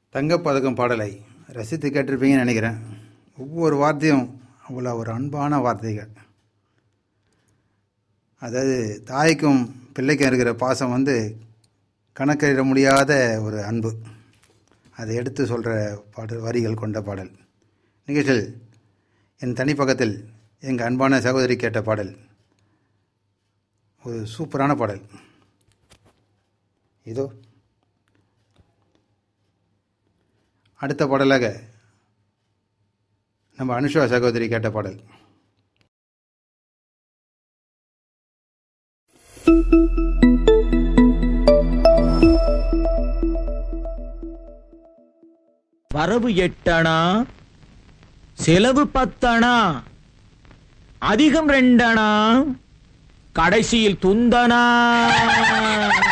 தங்கப்பதக்கம் பாடலை ரசித்து கேட்டிருப்பீங்கன்னு நினைக்கிறேன் ஒவ்வொரு வார்த்தையும் அவ்வளோ ஒரு அன்பான வார்த்தைகள் அதாவது தாய்க்கும் பிள்ளைக்கும் இருக்கிற பாசம் வந்து கணக்கிட முடியாத ஒரு அன்பு அதை எடுத்து சொல்கிற பாடல் வரிகள் கொண்ட பாடல் நிகழ்ச்சியில் என் தனிப்பக்கத்தில் எங்கள் அன்பான சகோதரி கேட்ட பாடல் ஒரு சூப்பரான பாடல் இதோ அடுத்த பாடலாக நம்ம அனுஷா சகோதரி கேட்ட பாடல் வரவு எட்டணா செலவு பத்தணா அதிகம் ரெண்டணா கடைசியில் துந்தனா